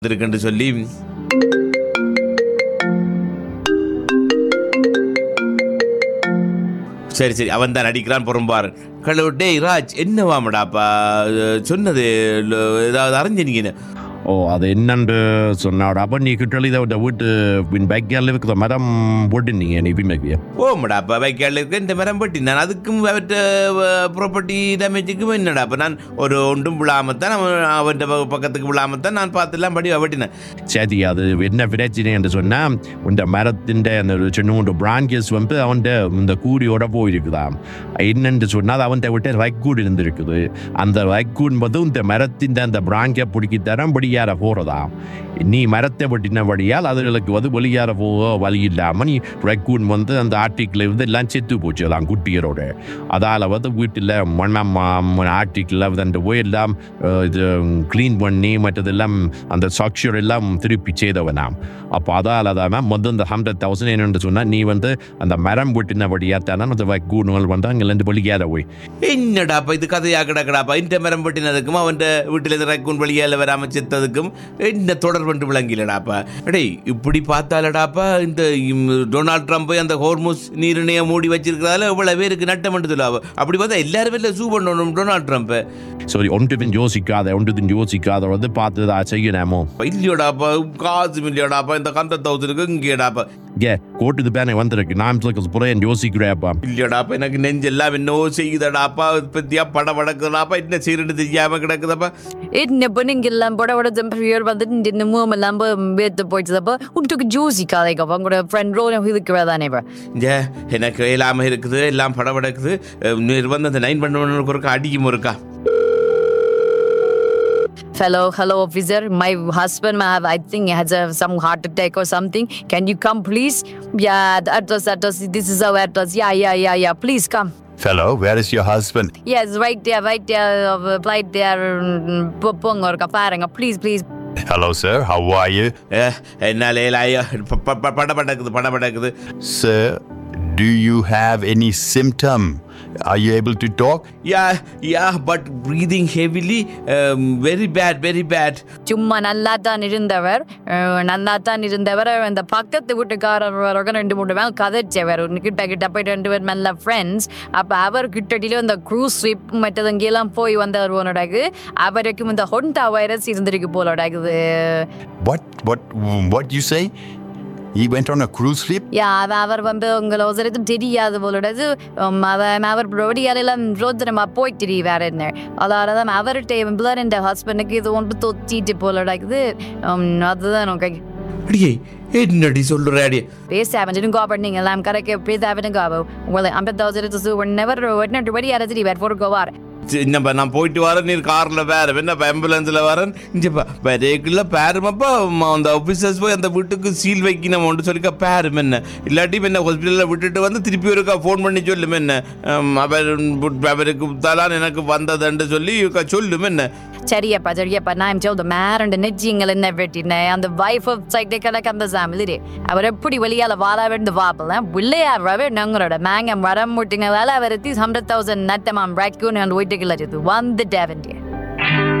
இருக்குன்னு சொல்லி சரி சரி அவன் தான் அடிக்கிறான் புறம்பாரு கழு டேய் ராஜ் என்னவாமடாப்பா சொன்னது ல- ஏதாவது அறிஞ்சினீங்கன்னு ஓ அது என்னன்னு சொன்னாடு அப்போ நீ கிட்ட இதை இந்த வீட்டு பின் பேக்கியால் இருக்கிற மரம் போட்டுனீங்க நீ பின்பாக்கியா ஓமடாப்பா வைக்காளுக்கு இந்த மரம் பட்டி நான் அதுக்கும் அவற்ற ப்ராப்பர்ட்டி டேமேஜுக்கும் என்னடாப்பா நான் ஒரு ஒன்றும் விழாமத்தான் அவன் அவன் பக்கத்துக்கு விழாமத்தான் நான் பார்த்துலாம் படி வெட்டினேன் சரி அது என்ன பிரச்சனை என்று சொன்னால் இந்த மரத்தின் அந்த ஒரு சின்ன ஒரு பிரான்கஸ் வந்து அவன் இந்த கூடியோட போயிருக்குதாம் என்னன்னு சொன்னால் அவன் விட்டு வைக்கூடு இருந்திருக்குது அந்த வைக்கூடு வந்து இந்த மரத்தின் அந்த பிராங்கை பிடிக்கி தரம் வெளியேற போகிறதாம் நீ மரத்தை வெட்டினபடியால் அதுகளுக்கு வந்து வெளியேற போக வழி இல்லாமல் நீ ரெக்கூன் வந்து அந்த ஆர்டிக்கில் இருந்து எல்லாம் செத்து போச்சு அதான் குட்டியரோட அதால் வந்து வீட்டில் மண்ணம் ஆர்டிக்கில் அந்த போய் எல்லாம் அஹ், இது க்ளீன் பண்ணி மற்றதெல்லாம் அந்த ஸ்ட்ரக்சர் எல்லாம் திருப்பி செய்தவனாம் அப்போ அதால் அதான் மொத்தம் இந்த ஹண்ட்ரட் தௌசண்ட் என்னென்னு சொன்னால் நீ வந்து அந்த மரம் வெட்டினபடியாக தானே அந்த வைக்கூணுகள் வந்து அங்கேருந்து வெளியேற போய் என்னடாப்பா இது கதையா கிடக்கடாப்பா இந்த மரம் பட்டினதுக்கும் அவன் வீட்டில் இருந்து ரக்கூன் வழியால் வராம செத்ததுக்கும் என்ன தொடர்பு விளங்கிலடாப்பா டேய் இப்படி பார்த்தாலடாப்பா இந்த இம், டொனால்ட் ட்ரம்ப் அந்த ஹோர்முஸ் நீரிணையை மூடி வச்சிருக்கிறதால இவ்வளவு பேருக்கு நட்டம் பண்ணுதுல அப்படி பார்த்தா எல்லாருமே இல்லை சூ பண்ணணும் டொனால்ட் ட்ரம்ப் சரி ஒன்றுத்தின் யோசிக்காத ஒன்றுத்தின் யோசிக்காத வந்து பார்த்து தான் செய்யணுமோ இல்லையோடாப்பா காசு இல்லையோடாப்பா இந்த ஹண்ட்ரட் தௌசண்ட்க்கு இங்கேடாப்பா ஏ கோட்டுது பேனை வந்திருக்கு நான் புறையன் யோசிக்கிறேப்பா இல்லையோடாப்பா எனக்கு நெஞ்செல்லாம் என்னவோ செய்யுதடாப்பா பத்தியா படம் வடக்குதாப்பா என்ன செய்யறது தெரியாம கிடக்குதாப்பா என்ன பண்ணீங்கெல்லாம் போட விட ஜம்பர் வந்துட்டு இந்த மூம் எல்லாம் வேத்து போயிட்டுதப்போ உங்களுக்கு ஜூசி காதைக்கப்போ உங்களோட ஃப்ரெண்ட் ரோல் இருக்கிறதானே ஏ எனக்கு இல்லாமல் இருக்குது எல்லாம் படம் வடக்குது நீர் வந்து அந்த நைன் பண்ணவனுக்கு ஒருக்கா அடிக்கும் இருக்கா Hello, hello, officer. My husband, I have, I think, has a, some heart attack or something. Can you come, please? Yeah, the address, address. This is our address. Yeah, yeah, yeah, yeah. Please come. Fellow, where is your husband? Yes, right there, right there, uh, right there. mm, போ- போங்க ஒருக்கா பாருங்க please please Hello, sir. How are you? ஏ என்னால் ஏலாய படம் படக்குது படம் படக்குது Sir, do you have any symptom? Are you able to talk? Yeah yeah but breathing heavily very bad very bad சும்மா நல்லா தான் இருந்தவர் அஹ், நல்லா தான் இருந்தவர் அந்த பக்கத்து வீட்டுக்காரரோட ரெண்டு மூணு பேர் கதைச்சவர் கிட்ட கிட்ட போய் ரெண்டு பேர் நல்ல ஃப்ரெண்ட்ஸ் அப்போ அவர் கிட்டடியிலும் இந்த க்ரூஸ் ட்ரிப் மற்றது இங்கெல்லாம் போய் வந்தவர் போலடாகு அவருக்கும் இந்த ஹொண்டா வைரஸ் இருந்திருக்கு போலடாகுது What? What? What you say? He went on a cruise ship? யா அவ அவர் வந்து உங்களை ஒருத்தருக்கு தெரியாது போலோடது அவன் அவர் ரோடியாலெல்லாம் ரோஜனமா போய் திரிவார் என்ன அதாவது தான் அவர்கிட்ட பிள்ளர் இந்த ஹஸ்பண்டுக்கு இது ஒன்று தொத்திட்டு போலடாக்குது அதுதான் ஓகே அடியே என்னடி சொல்லுற அடியே பேச அவன் கோபப்பட்டீங்க எல்லாம் கரெக்ட் பேச அவனுக்கு கோபம் உங்களை ஐம்பத்தாவது ஒன்னவர் ஒன்னு வடி அரசி வேறு போர் கோவார் என்னப்பா நான் போயிட்டு வரேன் நீர் காரில் வேற என்னப்பா ஆம்புலன்ஸில் வரேன் இங்கப்பா வேறேக்குள்ள பேருமாப்பா அந்த ஆஃபீஸர்ஸ் போய் அந்த வீட்டுக்கு சீல் வைக்கணும் சொல்லிக்கா பேரும் என்ன இல்லாட்டி என்ன ஹாஸ்பிட்டலில் விட்டுட்டு வந்து திருப்பி ஒருக்கா ஃபோன் பண்ணி சொல்லும் என்ன ஹம், அவர் அவருக்கு தலான் எனக்கு வந்ததுன்னு சொல்லி இருக்கா சொல்லும் என்ன சரியப்பா சரியப்பா நான் சொல்ல மேரண்டு நெச்சிங்கள் என்ன வெட்டினேன் அந்த வைஃப் ஆஃப் சைட்டே கணக்கு அந்த சாமிலி அவர் எப்படி வெளியால வாழ வேண்டு வாப்பலாம் பிள்ளையார் ரவே நங்களோட மேங்கம் வர முட்டிங்களால அவர் ஹண்ட்ரட் தௌசண்ட் நட்டமாம் ராக்கூன் அந்த வீட்டுக்குள்ள வந்துட்டு அவன்